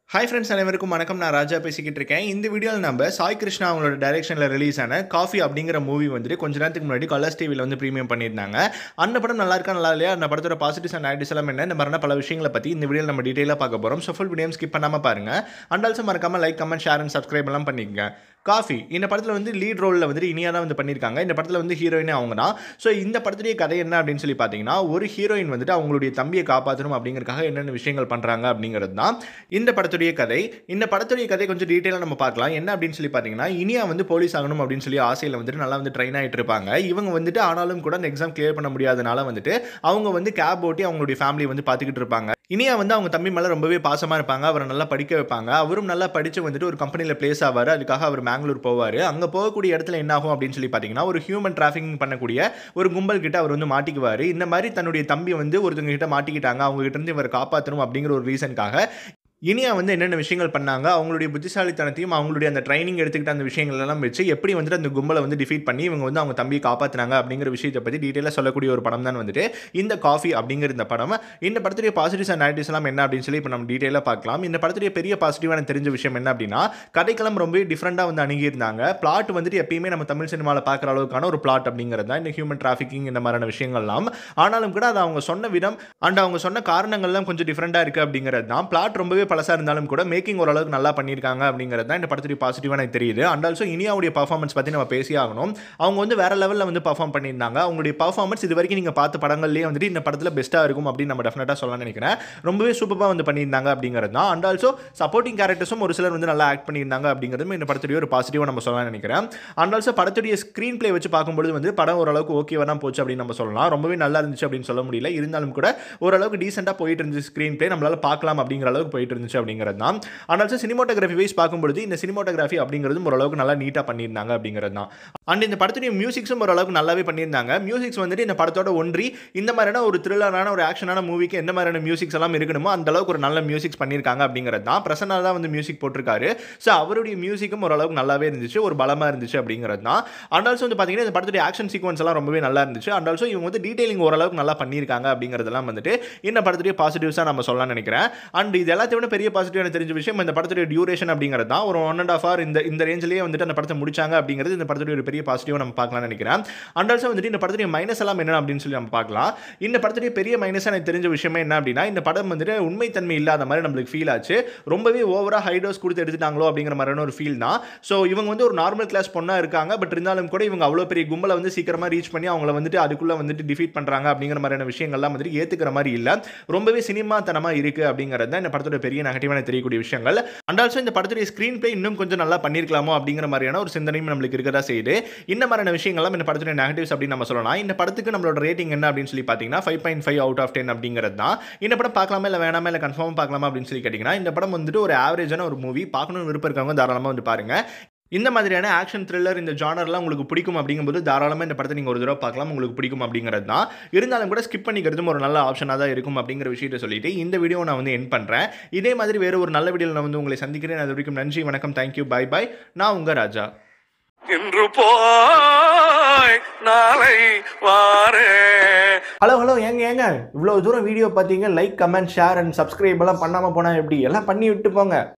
hi friends அனைவருக்கும் வணக்கம் நான் ராஜா பேசிக்கிட்டு இருக்கேன் இந்த வீடியோவில் நம்ம சாய் கிருஷ்ணா அவங்களோட டைரக்ஷனில் ரிலீஸ் ஆன காஃபி அப்படிங்கிற மூவி வந்துட்டு கொஞ்ச நேரத்துக்கு முன்னாடி கலர்ஸ் டிவியில் வந்து ப்ரீமியம் பண்ணியிருந்தாங்க அந்த படம் நல்லா இருக்கா நல்லா இல்லையா அந்த படத்தோட பாசிட்டிவ்ஸ் அண்ட் நெகட்டிவ்ஸ் எல்லாம் என்ன இந்த மாதிரியான பல விஷயங்களை பற்றி இந்த வீடியோவில் நம்ம டீட்டெயிலாக பார்க்க போகிறோம் ஸோ ஃபுல் வீடியோ ஸ்கிப் பண்ணாமல் பாருங்க அண்ட் ஆல்சோ மறக்காம like comment share and subscribe எல்லாம் பண்ணிக்கங்க காஃபி இந்த படத்தில் வந்து லீட் ரோலில் வந்துட்டு இனியா தான் வந்து பண்ணியிருக்காங்க இந்த படத்தில் வந்து ஹீரோயினே அவங்க தான் ஸோ இந்த படத்துடைய கதை என்ன அப்படின்னு சொல்லி பார்த்தீங்கன்னா ஒரு ஹீரோயின் வந்துட்டு அவங்களுடைய தம்பியை காப்பாற்றணும் அப்படிங்கிறதுக்காக என்னென்ன விஷயங்கள் பண்ணுறாங்க அப்படிங்கிறது தான் இந்த படத்துடைய கதை இந்த படத்துடைய கதை கொஞ்சம் டீட்டெயிலாக நம்ம பார்க்கலாம் என்ன அப்படின்னு சொல்லி பார்த்தீங்கன்னா இனியா வந்து போலீஸ் ஆகணும் அப்படின்னு சொல்லி ஆசையில் வந்துட்டு நல்லா வந்து ட்ரெயின் ஆகிட்டு இருப்பாங்க இவங்க வந்துட்டு ஆனாலும் கூட அந்த எக்ஸாம் கிளியர் பண்ண முடியாதனால வந்துட்டு அவங்க வந்து கேப் ஓட்டி அவங்களுடைய ஃபேமிலி வந்து பார்த்துக்கிட்டு இருப்பாங்க இனியா வந்து அவங்க தம்பி மேலே ரொம்பவே பாசமாக இருப்பாங்க அவரை நல்லா படிக்க வைப்பாங்க அவரும் நல்லா படித்து வந்துட்டு ஒரு கம்பெனியில் பிளேஸ் ஆவார் அதுக்காக அவர் மேங்களூர் போவார் அங்கே போகக்கூடிய இடத்துல என்ன ஆகும் அப்படின்னு சொல்லி பார்த்தீங்கன்னா ஒரு ஹியூமன் டிராஃபிக்கிங் பண்ணக்கூடிய ஒரு கும்பல் கிட்ட அவர் வந்து மாட்டிக்குவார் இந்த மாதிரி தன்னுடைய தம்பி வந்து ஒருத்தவங்க கிட்ட மாட்டிக்கிட்டாங்க அவங்க கிட்ட இருந்து இவரை காப்பாற்றணும் அப்படிங்கிற ஒரு ரீசனுக்காக இனியா வந்து என்னென்ன விஷயங்கள் பண்ணாங்க அவங்களுடைய புத்திசாலித்தனத்தையும் அவங்களுடைய அந்த ட்ரைனிங் எடுத்துக்கிட்ட அந்த விஷயங்கள் எல்லாம் வச்சு எப்படி வந்துட்டு அந்த கும்பலை வந்து டிஃபீட் பண்ணி இவங்க வந்து அவங்க தம்பியை காப்பாற்றினாங்க அப்படிங்கிற விஷயத்தை பற்றி டீட்டெயிலாக சொல்லக்கூடிய ஒரு படம் தான் வந்துட்டு இந்த காஃபி அப்படிங்கிற இந்த படம் இந்த படத்துடைய பாசிட்டிவ்ஸ் அண்ட் நெகட்டிவ்ஸ் எல்லாம் என்ன அப்படின்னு சொல்லி இப்போ நம்ம டீட்டெயிலாக பார்க்கலாம் இந்த படத்துடைய பெரிய பாசிட்டிவான தெரிஞ்ச விஷயம் என்ன அப்படின்னா கதைக்களம் ரொம்பவே டிஃப்ரெண்ட்டாக வந்து அணுகியிருந்தாங்க பிளாட் வந்துட்டு எப்பயுமே நம்ம தமிழ் சினிமாவில் பார்க்குற அளவுக்கான ஒரு பிளாட் அப்படிங்கிறது தான் இந்த ஹியூமன் டிராஃபிக்கிங் இந்த மாதிரியான விஷயங்கள்லாம் ஆனாலும் கூட அது அவங்க சொன்ன விதம் அண்ட் அவங்க சொன்ன காரணங்கள்லாம் கொஞ்சம் டிஃப்ரெண்ட்டாக இருக்குது அப்படிங்கிறது தான் பிளாட் ரொம்பவே பழசாக இருந்தாலும் கூட மேக்கிங் ஓரளவுக்கு நல்லா பண்ணியிருக்காங்க அப்படிங்கிறது தான் இந்த படத்துடைய பாசிட்டிவாக எனக்கு தெரியுது அண்ட் ஆல்சோ இனியாவுடைய பர்ஃபார்மன்ஸ் பற்றி நம்ம பேசி ஆகணும் அவங்க வந்து வேற லெவலில் வந்து பர்ஃபார்ம் பண்ணியிருந்தாங்க அவங்களுடைய பர்ஃபார்மன்ஸ் இது வரைக்கும் நீங்கள் பார்த்த படங்கள்லேயே வந்துட்டு இந்த படத்தில் பெஸ்ட்டாக இருக்கும் அப்படின்னு நம்ம டெஃபினட்டாக சொல்ல நினைக்கிறேன் ரொம்பவே சூப்பராக வந்து பண்ணியிருந்தாங்க அப்படிங்கிறது தான் அண்ட் ஆல்சோ சப்போர்ட்டிங் கேரக்டர்ஸும் ஒரு சிலர் வந்து நல்லா ஆக்ட் பண்ணியிருந்தாங்க அப்படிங்கிறதும் இந்த படத்துடைய ஒரு பாசிட்டிவாக நம்ம சொல்ல நினைக்கிறேன் அண்ட் ஆல்சோ படத்துடைய ஸ்க்ரீன் பிளே வச்சு பார்க்கும்போது வந்து படம் ஓரளவுக்கு ஓகேவாக தான் போச்சு அப்படின்னு நம்ம சொல்லலாம் ரொம்பவே நல்லா இருந்துச்சு அப்படின்னு சொல்ல முடியல இருந்தாலும் கூட ஓரளவுக்கு டீசெண்டாக போயிட்டு இருந்துச்சு ஸ்க்ரீன் பிளே நம்மளால பார்க்கலாம் அப்படிங்கிற அளவுக்கு போயிட்டு இருந்துச்சு அப்படிங்கிறது தான் அண்ட் ஆல்சோ சினிமோட்டோகிராஃபி வைஸ் பார்க்கும்பொழுது இந்த சினிமோட்டோகிராஃபி அப்படிங்கிறதும் ஓரளவுக்கு நல்லா நீட்டாக பண்ணியிருந்தாங்க அப்படிங்கிறது தான் அண்ட் இந்த படத்துடைய மியூசிக்ஸும் ஓரளவுக்கு நல்லாவே பண்ணியிருந்தாங்க மியூசிக்ஸ் வந்துட்டு இந்த படத்தோட ஒன்றி இந்த மாதிரியான ஒரு த்ரில்லரான ஒரு ஆக்ஷனான மூவிக்கு எந்த மாதிரியான மியூசிக்ஸ் எல்லாம் இருக்கணுமோ அந்த அளவுக்கு ஒரு நல்ல மியூசிக்ஸ் பண்ணியிருக்காங்க அப்படிங்கிறது தான் பிரசன்னா தான் வந்து மியூசிக் போட்டிருக்காரு ஸோ அவருடைய மியூசிக்கும் ஓரளவுக்கு நல்லாவே இருந்துச்சு ஒரு பலமாக இருந்துச்சு அப்படிங்கிறது தான் அண்ட் ஆல்சோ வந்து பார்த்தீங்கன்னா இந்த படத்துடைய ஆக்ஷன் சீக்வன்ஸ் எல்லாம் ரொம்பவே நல்லா இருந்துச்சு அண்ட் ஆல்சோ இவங்க வந்து டீடைலிங் ஓரளவுக்கு நல்லா பண்ணியிருக்காங்க அப்படிங்கிறதெல்லாம் வந்துட்டு இந்த படத்துடைய பாசிட்டிவ்ஸாக நம்ம சொல்லலாம் நினைக்கிறேன் அண்ட் இது எல்லாத்தையும் விட பெரிய பாசிட்டிவான தெரிஞ்ச விஷயம் இந்த படத்துடைய டியூரேஷன் அப்படிங்கிறது தான் ஒரு ஒன் அண்ட் ஆஃப் ஹவர் இந்த இந்த ரேஞ்சிலேயே வந்துட்டு அந்த படத்தை முடிச்சாங்க அப்படிங்கிறது இந்த படத்துடைய ஒரு பெரிய பாசிட்டிவாக நம்ம பார்க்கலாம்னு நினைக்கிறேன் அண்ட் ஆல்சோ வந்துட்டு இந்த படத்துடைய மைனஸ் எல்லாம் என்ன அப்படின்னு சொல்லி நம்ம பார்க்கலாம் இந்த படத்துடைய பெரிய மைனஸ் எனக்கு தெரிஞ்ச விஷயமே என்ன அப்படின்னா இந்த படம் வந்துட்டு உண்மைத்தன்மை இல்லாத மாதிரி நம்மளுக்கு ஃபீல் ஆச்சு ரொம்பவே ஓவராக ஹைடோஸ் கொடுத்து எடுத்துட்டாங்களோ அப்படிங்கிற மாதிரியான ஒரு ஃபீல் தான் ஸோ இவங்க வந்து ஒரு நார்மல் கிளாஸ் பொண்ணாக இருக்காங்க பட் இருந்தாலும் கூட இவங்க அவ்வளோ பெரிய கும்பலை வந்து சீக்கிரமாக ரீச் பண்ணி அவங்கள வந்துட்டு அதுக்குள்ளே வந்துட்டு டிஃபீட் பண்ணுறாங்க அப்படிங்கிற மாதிரியான விஷயங்கள்லாம் வந்துட்டு ஏற்றுக்கிற மாதிரி இல்லை ரொம்பவே சினிமாத்தனமாக இருக்குது அப்படிங்கிறது தான் இந்த படத்தோட பெரிய நெகட்டிவான தெரியக்கூடிய விஷயங்கள் அண்ட் ஆல்சோ இந்த படத்துடைய ஸ்க்ரீன் பிளே இன்னும் கொஞ்சம் நல்லா பண்ணியிருக்கலாமோ அப்படிங்கிற மாதிரியான ஒரு சிந்தனையும் நம்மளுக்கு இருக்கதா செய்யுது இந்த மாதிரியான விஷயங்கள்லாம் இந்த படத்துடைய நெகட்டிவ்ஸ் அப்படின்னு நம்ம சொல்லலாம் இந்த படத்துக்கு நம்மளோட ரேட்டிங் என்ன அப்படின்னு சொல்லி பார்த்தீங்கன்னா five point five out of ten அப்படிங்கிறது தான் இந்த படம் பார்க்கலாமா இல்லை வேணாமா இல்லை கன்ஃபார்ம் பார்க்கலாமா அப்படின்னு சொல்லி கேட்டிங்கன்னா இந்த படம் வந்துட்டு ஒரு ஆவரேஜான ஒரு மூவி பார்க்கணும்னு விருப்பம் இருக்கவங்க தாராளமாக வந்து பாருங்க இந்த மாதிரியான ஆக்ஷன் த்ரில்லர் இந்த ஜானர்லாம் உங்களுக்கு பிடிக்கும் அப்படிங்கும்போது தாராளமாக இந்த படத்தை நீங்கள் ஒரு தடவை பார்க்கலாம் உங்களுக்கு பிடிக்கும் அப்படிங்கிறது தான் இருந்தாலும் கூட ஸ்கிப் பண்ணிக்கிறதும் ஒரு நல்ல ஆப்ஷனாக தான் இருக்கும் அப்படிங்கிற விஷயத்தை சொல்லிட்டு இந்த வீடியோ நான் வந்து என் பண்ணுறேன் இதே மாதிரி வேறு ஒரு நல்ல வீடியோவில் நான் வந்து உங்களை சந்திக்கிறேன் அது வரைக்கும் நன்றி வணக்கம் தேங்க்யூ பை பை நான் உங்கள் ராஜா இன்று போய் நாளை வாரே ஹலோ ஹலோ ஏங்க ஏங்க இவ்வளோ தூரம் வீடியோ பார்த்தீங்க like comment share and subscribe எல்லாம் பண்ணாமல் போனால் எப்படி எல்லாம் பண்ணி விட்டு போங்க